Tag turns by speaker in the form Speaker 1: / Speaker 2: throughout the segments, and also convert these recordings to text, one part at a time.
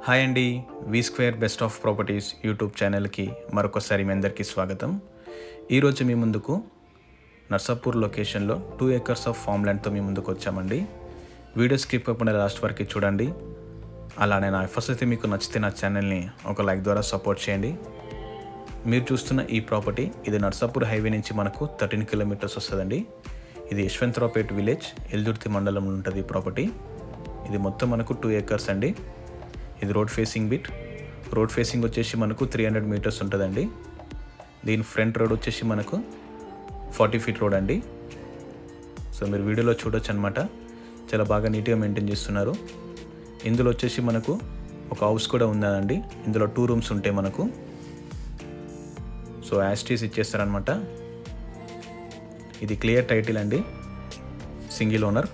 Speaker 1: hi అండి V square best of properties YouTube ఛానల్కి మరొకసారి మీ అందరికీ స్వాగతం ఈరోజు మీ ముందుకు నర్సాపూర్ లొకేషన్లో టూ ఏకర్స్ ఆఫ్ ఫామ్ ల్యాండ్తో మీ ముందుకు వచ్చామండి వీడియో స్కిప్ కాకుండా లాస్ట్ వరకు చూడండి అలానే నా ఫస్ట్ అయితే మీకు నచ్చితే నా ఛానల్ని ఒక లైక్ ద్వారా సపోర్ట్ చేయండి మీరు చూస్తున్న ఈ ప్రాపర్టీ ఇది నర్సాపూర్ హైవే నుంచి మనకు థర్టీన్ కిలోమీటర్స్ వస్తుందండి ఇది యశ్వంతరావుపేట్ విలేజ్ ఎల్దుర్తి మండలంలో ఉంటుంది ఈ ప్రాపర్టీ ఇది మొత్తం మనకు టూ ఏకర్స్ అండి ఇది road facing bit road facing వచ్చేసి మనకు త్రీ హండ్రెడ్ మీటర్స్ ఉంటుందండి దీని ఫ్రంట్ రోడ్ వచ్చేసి మనకు ఫార్టీ ఫీట్ రోడ్ అండి సో మీరు వీడియోలో చూడొచ్చు అనమాట చాలా బాగా నీట్గా మెయింటైన్ చేస్తున్నారు ఇందులో వచ్చేసి మనకు ఒక హౌస్ కూడా ఉందండి ఇందులో టూ రూమ్స్ ఉంటాయి మనకు సో యాస్టీస్ ఇచ్చేస్తారనమాట ఇది క్లియర్ టైటిల్ అండి సింగిల్ ఓనర్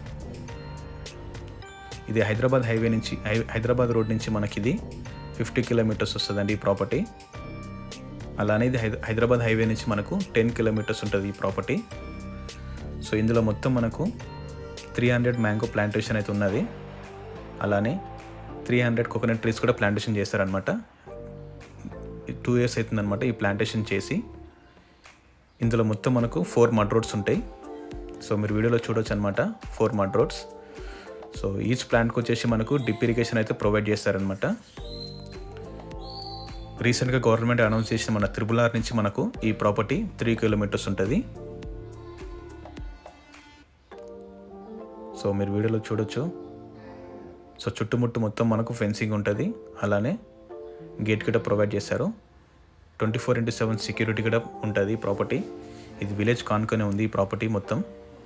Speaker 1: ఇది హైదరాబాద్ హైవే నుంచి హై- హైదరాబాద్ రోడ్ నుంచి మనకి ఇది ఫిఫ్టీ కిలోమీటర్స్ వస్తుందండి ఈ ప్రాపర్టీ అలానే ఇది హైద- హైదరాబాద్ హైవే నుంచి మనకు టెన్ కిలోమీటర్స్ ఉంటుంది ఈ ప్రాపర్టీ సో ఇందులో మొత్తం మనకు త్రీ హండ్రెడ్ మ్యాంగో ప్లాంటేషన్ అయితే ఉన్నది అలానే త్రీ హండ్రెడ్ కోకోనట్ ట్రీస్ కూడా ప్లాంటేషన్ చేస్తారనమాట టూ ఇయర్స్ అవుతుందన్నమాట ఈ ప్లాంటేషన్ చేసి ఇందులో మొత్తం మనకు ఫోర్ మడ్ రోడ్స్ ఉంటాయి సో మీరు వీడియోలో చూడొచ్చు అనమాట four mud roads so each ప్లాంట్కి వచ్చేసి మనకు డ్రిప్ ఇరిగేషన్ అయితే ప్రొవైడ్ చేస్తారనమాట రీసెంట్గా గవర్నమెంట్ అనౌన్స్ చేసిన మన త్రిబుల్ ఆర్ నుంచి మనకు ఈ ప్రాపర్టీ త్రీ కిలోమీటర్స్ ఉంటుంది సో మీరు వీడియోలో చూడొచ్చు సో చుట్టుముట్టు మొత్తం మనకు ఫెన్సింగ్ ఉంటుంది అలానే గేట్ కూడా ప్రొవైడ్ చేశారు twenty four into seven security కూడా ఉంటుంది ఈ ప్రాపర్టీ ఇది విలేజ్ కానుకొని ఉంది ఈ ప్రాపర్టీ మొత్తం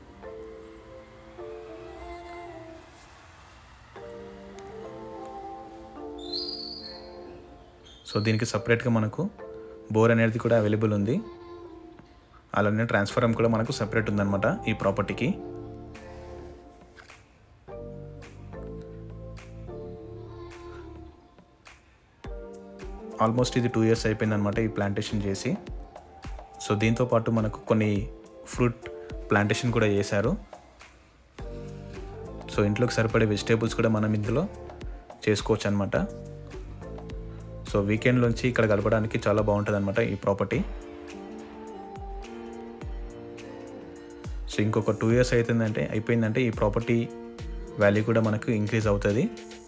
Speaker 1: సో దీనికి సపరేట్గా మనకు బోర్ అనేది కూడా అవైలబుల్ ఉంది అలానే ట్రాన్స్ఫారం కూడా మనకు సపరేట్ ఉందన్నమాట ఈ ప్రాపర్టీకి ఆల్మోస్ట్ ఇది టూ ఇయర్స్ అయిపోయిందనమాట ఈ ప్లాంటేషన్ చేసి సో దీంతో పాటు మనకు కొన్ని ఫ్రూట్ ప్లాంటేషన్ కూడా చేశారు సో ఇంట్లోకి సరిపడే వెజిటేబుల్స్ కూడా మనం ఇందులో చేసుకోవచ్చు అనమాట సో వీకెండ్లోంచి ఇక్కడ గడపడానికి చాలా బాగుంటుంది అనమాట ఈ ప్రాపర్టీ సో ఇంకొక టూ ఇయర్స్ అవుతుందంటే అయిపోయిందంటే ఈ ప్రాపర్టీ వాల్యూ కూడా మనకు ఇంక్రీజ్ అవుతుంది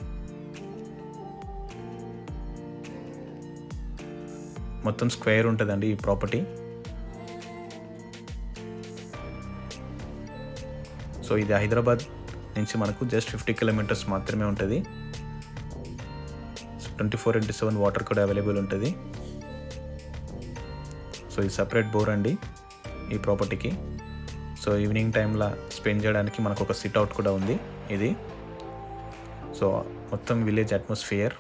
Speaker 1: మొత్తం స్క్వేర్ ఉంటుందండి ఈ ప్రాపర్టీ సో ఇది హైదరాబాద్ నుంచి మనకు జస్ట్ ఫిఫ్టీ కిలోమీటర్స్ మాత్రమే ఉంటుంది twenty four into seven water కూడా అవైలబుల్ ఉంటుంది సో ఇది సపరేట్ బోర్ అండి ఈ ప్రాపర్టీకి సో ఈవినింగ్ టైంలో స్పెండ్ చేయడానికి మనకు ఒక సిట్ అవుట్ కూడా ఉంది ఇది సో మొత్తం విలేజ్ అట్మాస్ఫియర్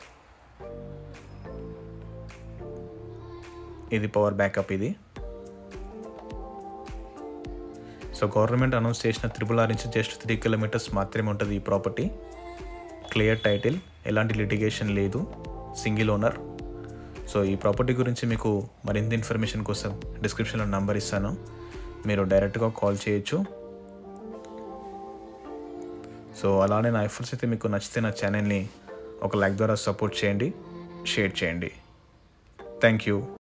Speaker 1: ఇది పవర్ బ్యాకప్ ఇది సో గవర్నమెంట్ అనౌన్స్ చేసిన త్రిపుల్ ఆర్ నుంచి జస్ట్ త్రీ కిలోమీటర్స్ మాత్రమే ఉంటుంది ఈ ప్రాపర్టీ క్లియర్ టైటిల్ ఎలాంటి లిటిగేషన్ లేదు సింగిల్ ఓనర్ సో ఈ ప్రాపర్టీ గురించి మీకు మరింత ఇన్ఫర్మేషన్ కోసం డిస్క్రిప్షన్లో నంబర్ ఇస్తాను మీరు డైరెక్ట్గా కాల్ చేయొచ్చు సో అలానే నా ఎఫర్ట్స్ అయితే మీకు నచ్చితే నా ఛానల్ని ఒక లైక్ ద్వారా సపోర్ట్ చేయండి షేర్ చేయండి థ్యాంక్ యూ